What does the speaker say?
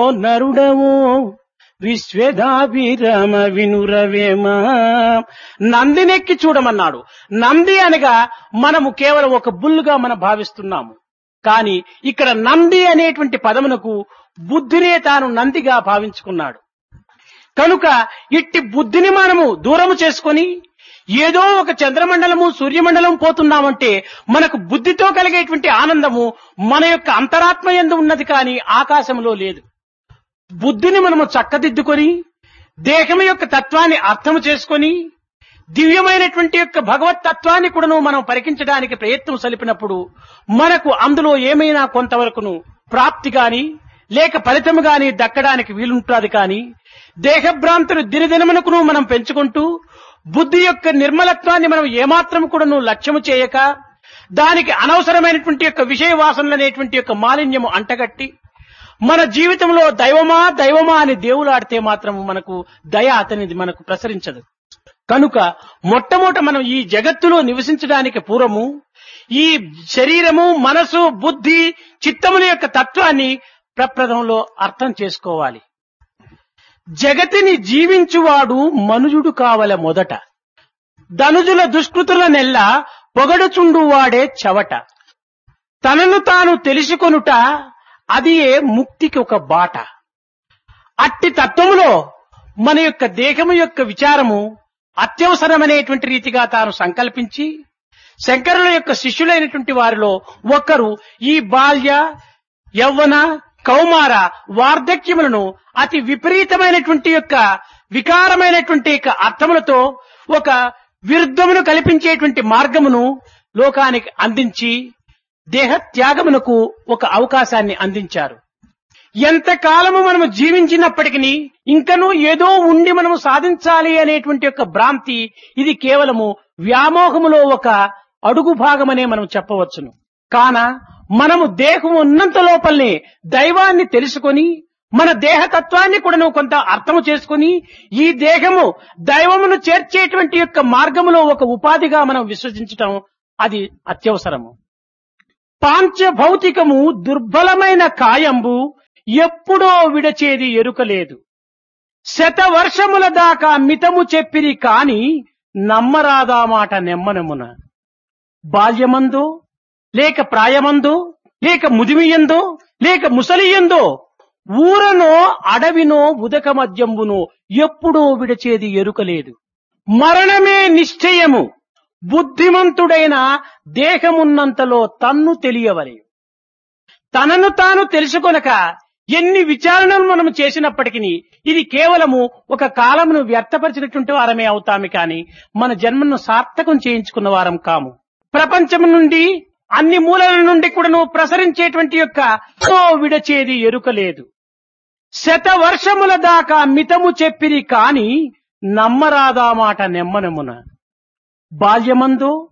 నరుడవో విశ్వదాభిరామ వినురవేమ నందినెక్కి చూడమన్నాడు నంది అనగా మనము కేవలం ఒక బుల్లుగా మనం భావిస్తున్నాము కానీ ఇక్కడ నంది అనేటువంటి పదమునకు బుద్ధినే తాను నందిగా భావించుకున్నాడు కనుక ఇట్టి బుద్ధిని మనము దూరము చేసుకొని ఏదో ఒక చంద్రమండలము సూర్యమండలం పోతున్నామంటే మనకు బుద్ధితో కలిగేటువంటి ఆనందము మన యొక్క అంతరాత్మ ఎందు ఉన్నది కానీ ఆకాశంలో లేదు బుద్ధిని మనము చక్కదిద్దుకొని దేహం యొక్క తత్వాన్ని అర్థం చేసుకొని దివ్యమైనటువంటి యొక్క భగవత్ తత్వాన్ని కూడాను మనం పరికించడానికి ప్రయత్నం సలిపినప్పుడు మనకు అందులో ఏమైనా కొంతవరకును ప్రాప్తి గాని లేక ఫలితము గాని దక్కడానికి వీలుంటుంది కానీ దేహభ్రాంతులు దినదినమునకును మనం పెంచుకుంటూ బుద్ధి యొక్క నిర్మలత్వాన్ని మనం ఏమాత్రం కూడాను లక్ష్యము చేయక దానికి అనవసరమైనటువంటి యొక్క విషయ వాసనలు అనేటువంటి యొక్క మాలిన్యము అంటగట్టి మన జీవితంలో దైవమా దైవమా అని దేవులాడితే మాత్రం మనకు దయ అతనిది మనకు ప్రసరించదు కనుక మొట్టమొదట మనం ఈ జగత్తులో నివసించడానికి పూర్వము ఈ శరీరము మనసు బుద్ధి చిత్తముల యొక్క తత్వాన్ని ప్రప్రదంలో అర్థం చేసుకోవాలి జగతిని జీవించువాడు మనుజుడు కావల మొదట ధనుజుల దుష్కృతుల నెల్ల పొగడుచుండు వాడే చవట తనను తాను తెలుసుకొనుట అది ముక్తికి ఒక బాట అట్టి తత్వములో మన యొక్క దేహము యొక్క విచారము అత్యవసరమనేటువంటి రీతిగా తాను సంకల్పించి శంకరుల యొక్క శిష్యులైనటువంటి వారిలో ఒకరు ఈ బాల్య యవ్వన కౌమార వార్ధక్యములను అతి విపరీతమైనటువంటి యొక్క వికారమైనటువంటి యొక్క అర్థములతో ఒక విరుద్ధమును కల్పించేటువంటి మార్గమును లోకానికి అందించి దేహ త్యాగమునకు ఒక అవకాశాన్ని అందించారు ఎంత కాలము మనము జీవించినప్పటికీ ఇంకనూ ఏదో ఉండి మనము సాధించాలి అనేటువంటి యొక్క భ్రాంతి ఇది కేవలము వ్యామోహములో ఒక అడుగు భాగమనే మనం చెప్పవచ్చును కాన మనము దేహం ఉన్నంత లోపలనే దైవాన్ని తెలుసుకొని మన దేహతత్వాన్ని కూడా నువ్వు కొంత అర్థము చేసుకుని ఈ దేహము దైవమును చేర్చేటువంటి యొక్క మార్గములో ఒక ఉపాధిగా మనం విశ్వసించటం అది అత్యవసరము పాంచ భౌతికము దుర్బలమైన కాయంబు ఎప్పుడో విడచేది ఎరుకలేదు శత వర్షముల దాకా మితము చెప్పిరి కాని నమ్మరాదా మాట నెమ్మనమున బాల్యమందో లేక ప్రాయమందో లేక ముదిమియందో లేక ముసలియందో ఊరనో అడవినో ఉదక మద్యంబునో ఎప్పుడో విడచేది ఎరుకలేదు మరణమే నిశ్చయము బుద్ధిమంతుడైన దేహమున్నంతలో తన్ను తెలియవలే తనను తాను తెలుసుకొనక ఎన్ని విచారణలు మనము చేసినప్పటికీ ఇది కేవలము ఒక కాలమును వ్యర్థపరిచినటువంటి వారమే అవుతాము కాని మన జన్మను సార్థకం చేయించుకున్న వారం కాము ప్రపంచం నుండి అన్ని మూలల నుండి కూడాను ప్రసరించేటువంటి యొక్క ఓ విడచేది ఎరుకలేదు శత వర్షముల దాకా మితము చెప్పిరి కాని నమ్మరాదా మాట నెమ్మనమున బాల్యమందో